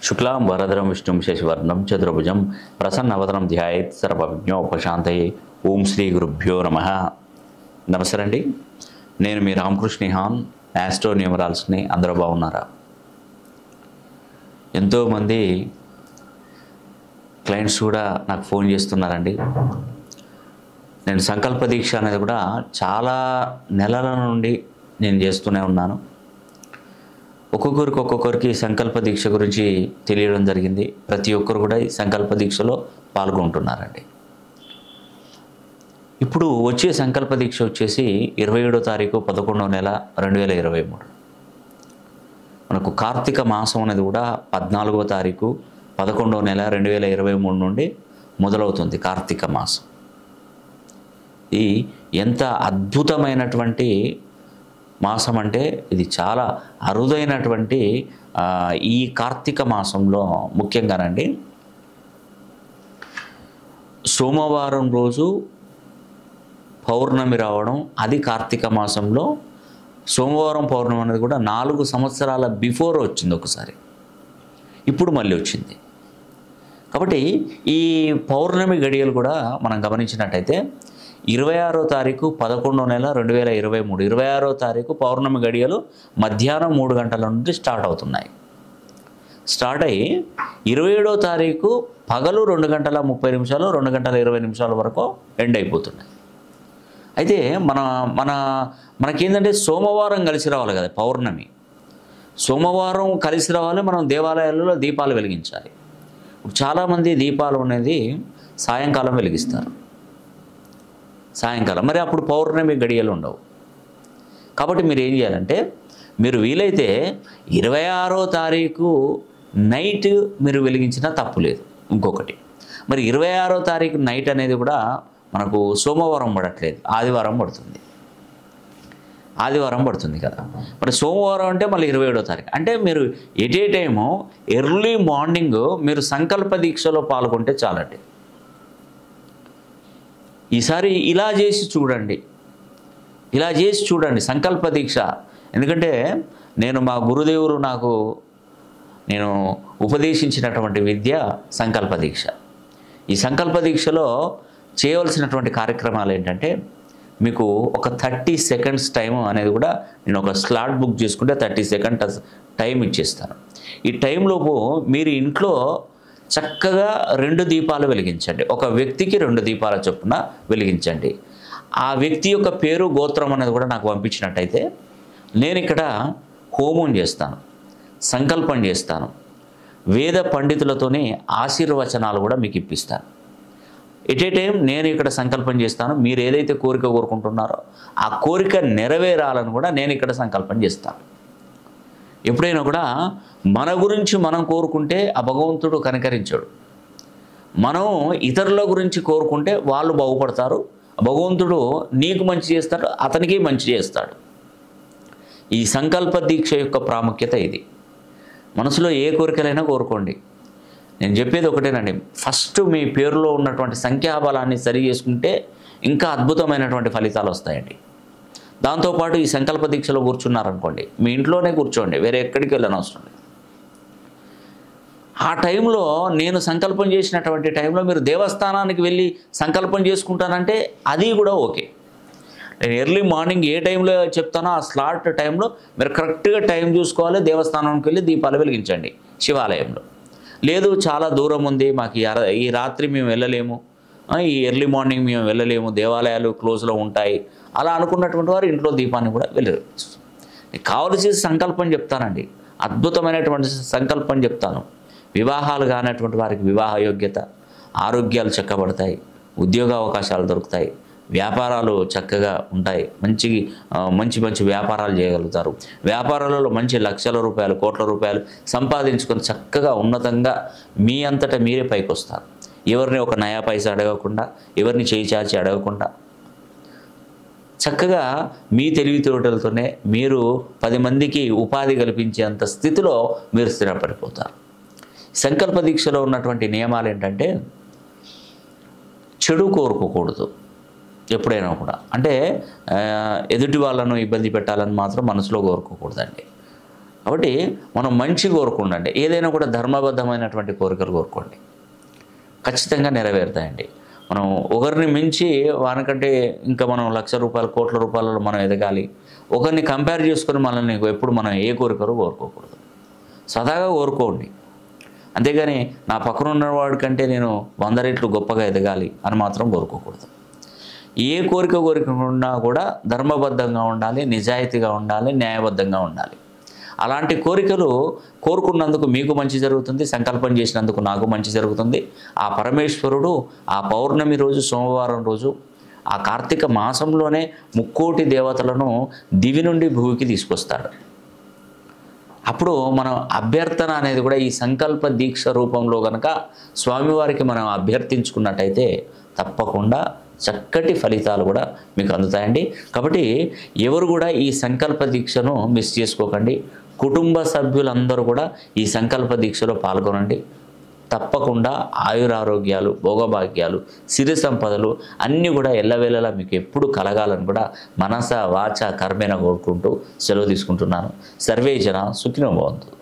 శుక్లాం వరదరం విష్ణుం శశివర్ణం చతుర్భుజం ప్రసన్నవదనం ధ్యాయేత్ సర్వవిజ్ఞోపశాంతయే ఓం శ్రీ గురుభ్యో నమ నమస్తే అండి నేను మీ రామకృష్ణ హాన్ యాస్ట్రో న్యూమరాల్స్ని అందరూ బాగున్నారా ఎంతోమంది క్లయింట్స్ కూడా నాకు ఫోన్ చేస్తున్నారండి నేను సంకల్ప దీక్ష అనేది కూడా చాలా నెలల నుండి నేను చేస్తూనే ఉన్నాను ఒక్కొక్కరికి ఒక్కొక్కరికి సంకల్ప దీక్ష గురించి తెలియడం జరిగింది ప్రతి ఒక్కరు కూడా ఈ సంకల్ప దీక్షలో పాల్గొంటున్నారండి ఇప్పుడు వచ్చే సంకల్ప దీక్ష వచ్చేసి ఇరవై ఏడో తారీఖు పదకొండవ నెల రెండు వేల ఇరవై మూడు మనకు కార్తీక మాసం అనేది కూడా పద్నాలుగో తారీఖు పదకొండవ నెల రెండు వేల ఇరవై మూడు నుండి మొదలవుతుంది కార్తీక మాసం ఈ ఎంత అద్భుతమైనటువంటి మాసం అంటే ఇది చాలా అరుదైనటువంటి ఆ, ఈ కార్తీక మాసంలో ముఖ్యంగానండి సోమవారం రోజు పౌర్ణమి రావడం అది కార్తీక మాసంలో సోమవారం పౌర్ణమి అనేది కూడా నాలుగు సంవత్సరాల బిఫోర్ వచ్చింది ఒకసారి ఇప్పుడు మళ్ళీ వచ్చింది కాబట్టి ఈ పౌర్ణమి గడియలు కూడా మనం గమనించినట్టయితే ఇరవై ఆరో తారీఖు పదకొండో నెల రెండు వేల ఇరవై మూడు ఇరవై ఆరో తారీఖు పౌర్ణమి గడియలు మధ్యాహ్నం మూడు గంటల నుండి స్టార్ట్ అవుతున్నాయి స్టార్ట్ అయ్యి ఇరవై ఏడో తారీఖు పగలు రెండు గంటల ముప్పై నిమిషాలు రెండు గంటల ఇరవై నిమిషాల వరకు ఎండ్ అయిపోతున్నాయి అయితే మన మన మనకేంటంటే సోమవారం కలిసి రావాలి కదా పౌర్ణమి సోమవారం కలిసి రావాలి మనం దేవాలయాలలో దీపాలు వెలిగించాలి ఇప్పుడు చాలామంది దీపాలు అనేది సాయంకాలం వెలిగిస్తారు సాయంకాలం మరి అప్పుడు పౌర్ణమి గడియలు ఉండవు కాబట్టి మీరు ఏం చేయాలంటే మీరు వీలైతే ఇరవై ఆరో తారీఖు నైట్ మీరు వెలిగించినా తప్పు లేదు ఇంకొకటి మరి ఇరవై ఆరో తారీఖు నైట్ అనేది కూడా మనకు సోమవారం పడట్లేదు ఆదివారం పడుతుంది ఆదివారం పడుతుంది కదా మరి సోమవారం అంటే మళ్ళీ ఇరవై ఏడో తారీఖు అంటే మీరు at a time early morning మీరు సంకల్ప దీక్షలో పాల్గొంటే చాలండి ఈసారి ఇలా చేసి చూడండి ఇలా చేసి చూడండి సంకల్ప దీక్ష ఎందుకంటే నేను మా గురుదేవుడు నాకు నేను ఉపదేశించినటువంటి విద్య సంకల్ప దీక్ష ఈ సంకల్ప దీక్షలో చేయవలసినటువంటి కార్యక్రమాలు ఏంటంటే మీకు ఒక థర్టీ సెకండ్స్ టైం అనేది కూడా నేను ఒక స్లాట్ బుక్ చేసుకుంటే థర్టీ సెకండ్ టైం ఇచ్చేస్తాను ఈ టైంలోపు మీరు ఇంట్లో చక్కగా రెండు దీపాలు వెలిగించండి ఒక వ్యక్తికి రెండు దీపాల చొప్పున వెలిగించండి ఆ వ్యక్తి యొక్క పేరు గోత్రం అనేది కూడా నాకు పంపించినట్టయితే నేను ఇక్కడ హోమం చేస్తాను సంకల్పం చేస్తాను వేద పండితులతోనే ఆశీర్వచనాలు కూడా మీకు ఇప్పిస్తాను ఎట్ ఏ టైం నేను ఇక్కడ సంకల్పం చేస్తాను మీరు ఏదైతే కోరిక కోరుకుంటున్నారో ఆ కోరిక నెరవేరాలని కూడా నేను ఇక్కడ సంకల్పం చేస్తాను ఎప్పుడైనా కూడా మన గురించి మనం కోరుకుంటే ఆ భగవంతుడు కనికరించాడు మనం ఇతరుల గురించి కోరుకుంటే వాళ్ళు బాగుపడతారు భగవంతుడు నీకు మంచి చేస్తాడు అతనికి మంచి చేస్తాడు ఈ సంకల్ప దీక్ష యొక్క ప్రాముఖ్యత ఇది మనసులో ఏ కోరికలైనా కోరుకోండి నేను చెప్పేది ఒకటేనండి ఫస్ట్ మీ పేరులో ఉన్నటువంటి సంఖ్యాబలాన్ని సరి చేసుకుంటే ఇంకా అద్భుతమైనటువంటి ఫలితాలు వస్తాయండి దాంతోపాటు ఈ సంకల్ప దీక్షలో కూర్చున్నారనుకోండి మీ ఇంట్లోనే కూర్చోండి వేరే ఎక్కడికి వెళ్ళని అవసరం లేదు ఆ టైంలో నేను సంకల్పం చేసినటువంటి టైంలో మీరు దేవస్థానానికి వెళ్ళి సంకల్పం చేసుకుంటానంటే అది కూడా ఓకే నేను ఎర్లీ మార్నింగ్ ఏ టైంలో చెప్తానో ఆ స్లాట్ టైంలో మీరు కరెక్ట్గా టైం చూసుకోవాలి దేవస్థానానికి వెళ్ళి దీపాలు వెలిగించండి శివాలయంలో లేదు చాలా దూరం ఉంది మాకు ఈ అర- ఈ రాత్రి మేము వెళ్ళలేము ఆ, ఈ ఎర్లీ మార్నింగ్ మేము వెళ్ళలేము దేవాలయాలు క్లోజ్లో ఉంటాయి అలా అనుకున్నటువంటి వారు ఇంట్లో దీపాన్ని కూడా వెలిగించు కావలసిన సంకల్పం చెప్తానండి అద్భుతమైనటువంటి సంకల్పం చెప్తాను వివాహాలు కానటువంటి వారికి వివాహ యోగ్యత ఆరోగ్యాలు చక్కబడతాయి ఉద్యోగ అవకాశాలు దొరుకుతాయి వ్యాపారాలు చక్కగా ఉంటాయి మంచి ఆ, మంచి మంచి వ్యాపారాలు చేయగలుగుతారు వ్యాపారాలలో మంచి లక్షల రూపాయలు కోట్ల రూపాయలు సంపాదించుకొని చక్కగా ఉన్నతంగా మీ అంతటా మీరే పైకి వస్తారు ఎవరిని ఒక నయా పైసా అడగకుండా ఎవరిని చేయి చాచి అడగకుండా చక్కగా మీ తెలివితేటలతోనే మీరు పది మందికి ఉపాధి కల్పించేంత స్థితిలో మీరు స్థిరపడిపోతారు సంకల్ప దీక్షలో ఉన్నటువంటి నియమాలు ఏంటంటే చెడు కోరుకోకూడదు ఎప్పుడైనా కూడా అంటే ఆ, ఎదుటి వాళ్ళను ఇబ్బంది పెట్టాలని మాత్రం మనసులో కోరుకోకూడదండి కాబట్టి మనం మంచి కోరుకుండండి ఏదైనా కూడా ధర్మబద్ధమైనటువంటి కోరికలు కోరుకోండి ఖచ్చితంగా నెరవేరుతాయండి మనం ఒకరిని మించి వానికంటే ఇంకా మనం లక్ష రూపాయలు కోట్ల రూపాయలలో మనం ఎదగాలి ఒకరిని కంపేర్ చేసుకొని మనల్ని ఎప్పుడు మనం ఏ కోరికలు కోరుకోకూడదు సదాగా కోరుకోండి అంతేగాని నా పక్కన ఉన్నవాడి కంటే నేను వంద రెట్లు గొప్పగా ఎదగాలి అని మాత్రం కోరుకోకూడదు ఏ కోరిక కోరికకుండా కూడా ధర్మబద్ధంగా ఉండాలి నిజాయితీగా ఉండాలి న్యాయబద్ధంగా ఉండాలి అలాంటి కోరికలు కోరుకున్నందుకు మీకు మంచి జరుగుతుంది సంకల్పం చేసినందుకు నాకు మంచి జరుగుతుంది ఆ పరమేశ్వరుడు ఆ పౌర్ణమి రోజు సోమవారం రోజు ఆ కార్తీక మాసంలోనే ముక్కోటి దేవతలను దివి నుండి భూమికి తీసుకొస్తాడు అప్పుడు మనం అభ్యర్థన అనేది కూడా ఈ సంకల్ప దీక్ష రూపంలో కనుక స్వామివారికి మనం అభ్యర్థించుకున్నట్టయితే తప్పకుండా చక్కటి ఫలితాలు కూడా మీకు అందుతాయండి కాబట్టి ఎవరు కూడా ఈ సంకల్ప దీక్షను మిస్ చేసుకోకండి కుటుంబ సభ్యులందరూ కూడా ఈ సంకల్ప దీక్షలో పాల్గొనండి తప్పకుండా ఆయురారోగ్యాలు భోగభాగ్యాలు సిరి సంపదలు అన్నీ కూడా ఎల్లవేళలా మీకు ఎప్పుడు కలగాలని కూడా మనస వాచ కర్మేన కోరుకుంటూ సెలవు తీసుకుంటున్నాను సర్వే జన సుఖినో భవంతు